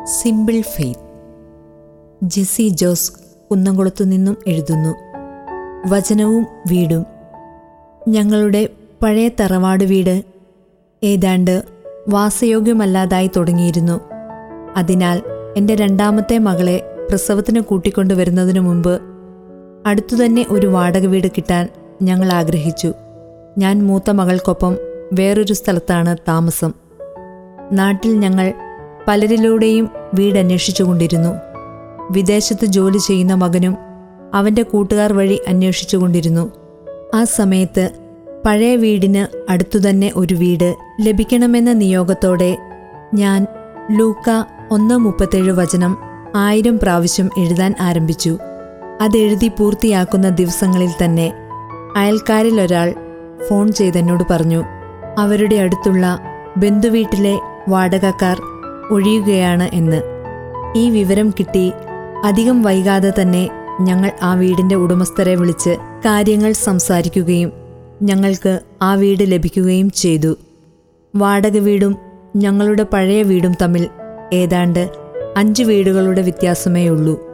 simple faith Jessy Jose കുന്നംകുളത്തു നിന്നും എഴുതുന്നു വചനവും വീടും ഞങ്ങളുടെ പഴയ തറവാട് വീട് ഏതാണ്ട് വാസയോഗ്യമല്ലാതായി തുടങ്ങിയിരുന്നു അതിനാൽ എൻ്റെ രണ്ടാമത്തെ മകളെ പ്രസവത്തിന് കൂട്ടിക്കൊണ്ടുവരുന്നതിനു മുമ്പ് അടുത്തുതന്നെ ഒരു വാടക വീട് കിട്ടാൻ ഞങ്ങൾ ആഗ്രഹിച്ചു ഞാൻ മൂത്ത മകൾക്കൊപ്പം വേറൊരു സ്ഥലത്താണ് താമസം നാട്ടിൽ ഞങ്ങൾ പലരിലൂടെയും വീട് അന്വേഷിച്ചുകൊണ്ടിരുന്നു വിദേശത്ത് ജോലി ചെയ്യുന്ന മകനും അവൻ്റെ കൂട്ടുകാർ വഴി അന്വേഷിച്ചുകൊണ്ടിരുന്നു ആ സമയത്ത് പഴയ വീടിന് അടുത്തുതന്നെ ഒരു വീട് ലഭിക്കണമെന്ന നിയോഗത്തോടെ ഞാൻ ലൂക്ക ഒന്ന് മുപ്പത്തേഴ് വചനം ആയിരം പ്രാവശ്യം എഴുതാൻ ആരംഭിച്ചു അതെഴുതി പൂർത്തിയാക്കുന്ന ദിവസങ്ങളിൽ തന്നെ അയൽക്കാരിൽ ഒരാൾ ഫോൺ ചെയ്തെന്നോട് പറഞ്ഞു അവരുടെ അടുത്തുള്ള ബന്ധുവീട്ടിലെ വാടകക്കാർ ഒഴിയുകയാണ് എന്ന് ഈ വിവരം കിട്ടി അധികം വൈകാതെ തന്നെ ഞങ്ങൾ ആ വീടിന്റെ ഉടമസ്ഥരെ വിളിച്ച് കാര്യങ്ങൾ സംസാരിക്കുകയും ഞങ്ങൾക്ക് ആ വീട് ലഭിക്കുകയും ചെയ്തു വാടക വീടും ഞങ്ങളുടെ പഴയ വീടും തമ്മിൽ ഏതാണ്ട് അഞ്ച് വീടുകളുടെ വ്യത്യാസമേ ഉള്ളൂ